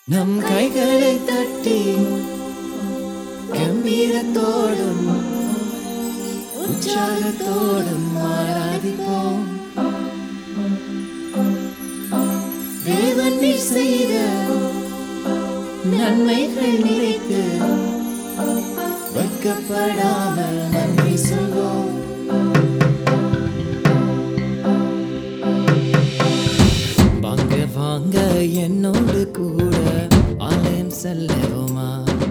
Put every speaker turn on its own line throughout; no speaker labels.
நம் கைகளை தட்டி கம்பீரத்தோடும் உற்சாகத்தோடும் ஆராதிப்போம் தேவன் நீ செய்த நன்மைகள் நினைத்து வைக்கப்படாமல் நன்றி சொல்வோம் வாங்க வாங்க என்னோடு கூட ஆலயம் செல்லவோமா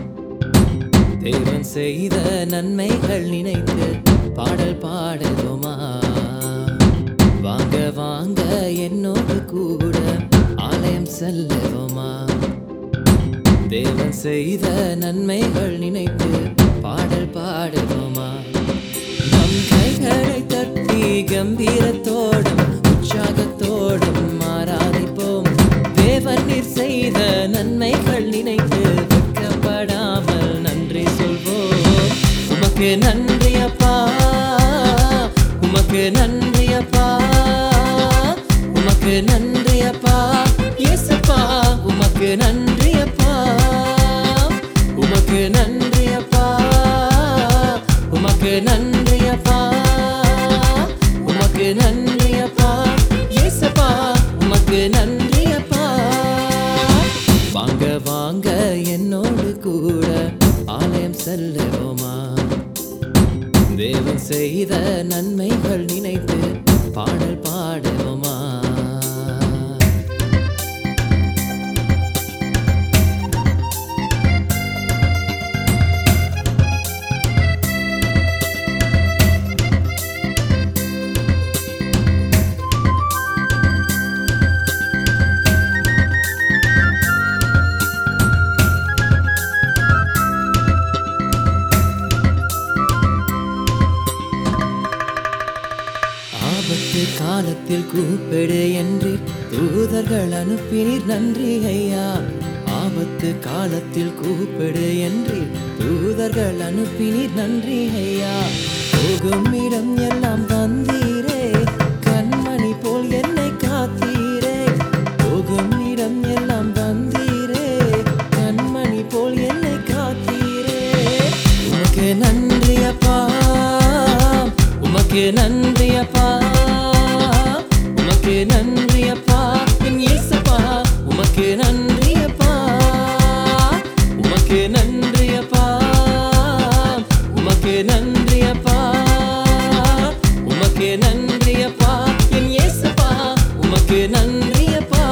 தேவன் செய்த நன்மைகள் நினைத்து பாடல் பாடுவோமா வாங்க வாங்க என்னோடு கூட ஆலயம் செல்லவோமா தேவன் செய்த நன்மைகள் நினைத்து பாடல் பாடுவோமா நம் கைகளை தட்டி கம்பீரத்தோடும் உற்சாகத்தோடும் ஆராதிப்போம் தேவன் நீர் செய்த நன்மைகள் நினைத்து வெட்கப்படாமல் நன்றி சொல்வோம் உமக்கு நன்றி அப்பா உமக்கு நன்றி அப்பா உமக்கு நன்றி அப்பா இயேசப்பா உமக்கு நன்றி அப்பா உமக்கு நன்றி அப்பா உமக்கு நன்றி அப்பா உமக்கு நன்றி அப்பா இயேசப்பா உமக்கு நன்றி அப்பா வாங்க வாங்க என்னோடு கூட ஆலயம் செல்லுவோமா தேவன் செய்த நன்மைகள் நினைத்து பாடல் பாடுவோமா ஆபத்து காலத்தில் கூப்பிடு என்று தூதர்கள் அனுப்பினீர் நன்றி ஐயா ஆபத்து காலத்தில் கூப்பிடு என்று தூதர்கள் அனுப்பினீர் நன்றி ஐயா போகும் இடம் எல்லாம் வந்தீரே கண்மணி போல் என்னை காத்தீரே போகும் இடம் எல்லாம் வந்தீரே கண்மணி போல் என்னை காத்தீரே உனக்கு நன்றி அப்பா உமக்கு நன்றி அப்பா உமக்கு நன்றி அப்பா என் இயேசப்பா உமக்கு நன்றி அப்பா உமக்கு நன்றி அப்பா உமக்கு நன்றி அப்பா உமக்கு நன்றி அப்பா என் இயேசப்பா உமக்கு நன்றி அப்பா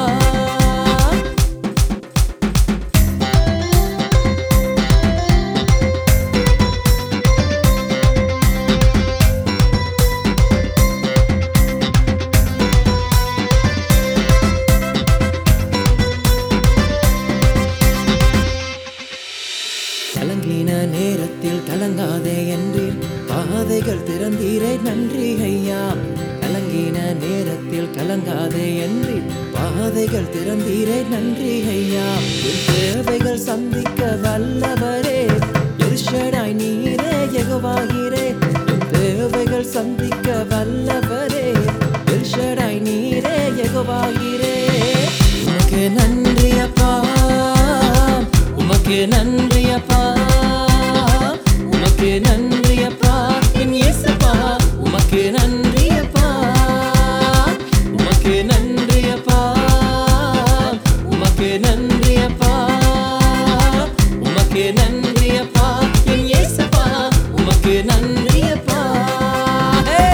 கலங்கின நேரத்தில் கலங்காதே என்றீர் பாதைகள் திறந்தீரே நன்றி ஐயா கலங்கின நேரத்தில் கலங்காதே என்றீர் பாதைகள் திறந்தீரே நன்றி ஐயா என் தேவைகள் சந்திக்க வல்லவரே எர்ஷடாய் நீரே எகுவாகிறே என் தேவைகள் சந்திக்க வல்லவரே எர்ஷடாய் நீரே எகுவாகிறே உனக்கு நன்றி அப்பா உமக்கு நன்றி அப்பா உமக்கு நன்றி அப்பா என் இயேசப்பா உமக்கு நன்றி அப்பா உமக்கு நன்றி அப்பா உமக்கு நன்றி அப்பா உமக்கு நன்றி அப்பா என் இயேசப்பா உமக்கு நன்றி அப்பா Hey!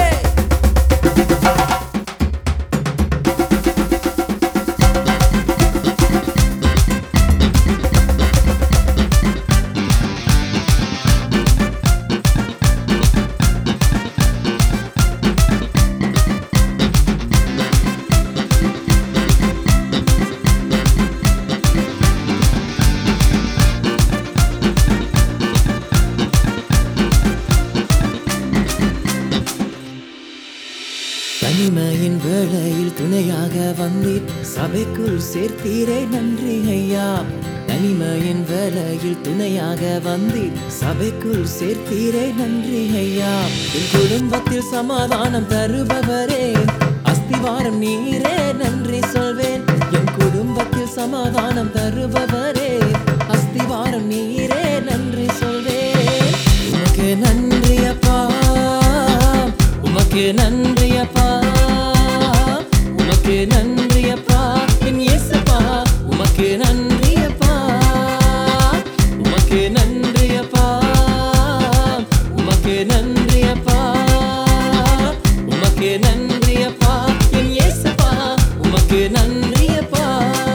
தனிமையின் வேளையில் துணையாக வந்தீர் சபைக்குள் சேர்த்தீரே நன்றி ஐயா தனிமையின் வேளையில் துணையாக வந்தீர் சபைக்குள் சேர்த்தீரே நன்றி ஐயா என் குடும்பத்தில் சமாதானம் தருபவரே அஸ்திவாரம் நீரே நன்றி சொல்வேன் என் குடும்பத்தில் சமாதானம் தருபவரே அஸ்திவாரம் நீரே நன்றி சொல்வேன் உமக்கு நன்றி அப்பா உமக்கு நன்றி அப்பா உமக்கு நன்றி அப்பா என் இயேசப்பா உமக்கு நன்றி அப்பா உமக்கு நன்றி அப்பா உமக்கு நன்றி அப்பா உமக்கு நன்றி அப்பா என் இயேசப்பா உமக்கு நன்றி அப்பா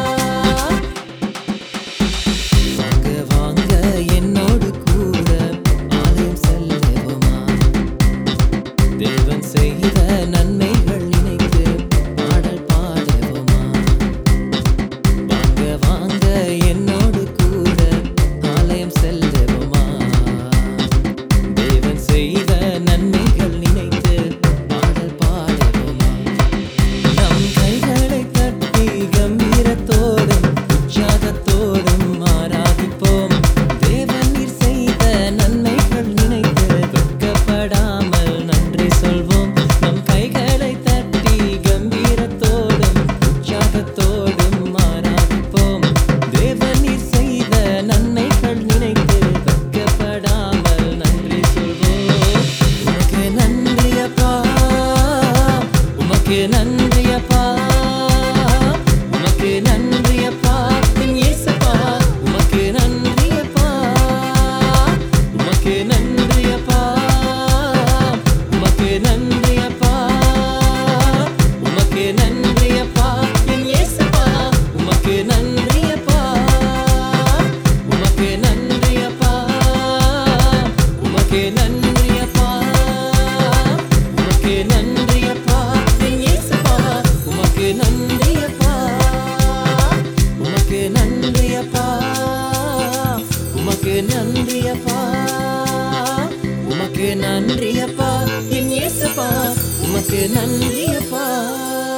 வாங்க வாங்க என்னோடு கூட ஆலயம் செல்லுவோமா தேவன் செய்த நன்மைகள் நினைத்து பாடல் பாடுவோமா வாங்க வாங்க என்னோடு கூட ஆலயம் செல்லுவோமா தேவன் செய்த நன்மைகள் நினைத்து பாடல் பாடுவோமா நம் கைகளை தட்டி கம்பீரத்தோடும் உற்சாகத்தோடும் ஆராதிப்போம் தேவன் நீர் செய்த நன்மைகள் நினைத்து வெட்கப்படாமல் நன்றி சொல்வோம் நம் கைகளை தட்டி கம்பீரத்தோடும் உற்சாகத்தோடும் ஆராதிப்போம் தேவன் நீர் செய்த நன்மைகள் நினைத்து வெட்கப்படாமல் நன்றி சொல்வோம் உமக்கு நன்றி அப்பா உமக்கு நன்றி அப்பா உமக்கு நன்றி அப்பா என் இயேசப்பா உமக்கு நன்றி அப்பா உமக்கு நன்றி அப்பா உமக்கு நன்றி அப்பா உமக்கு நன்றி அப்பா என் இயேசப்பா உமக்கு நன்றி அப்பா உமக்கு நன்றி அப்பா உமக்கு நன்றி அப்பா உமக்கு நன்றி அப்பா என் இயேசப்பா உமக்கு நன்றி அப்பா உமக்கு நன்றி அப்பா உமக்கு நன்றி அப்பா உமக்கு நன்றி அப்பா என் இயேசப்பா உமக்கு நன்றி அப்பா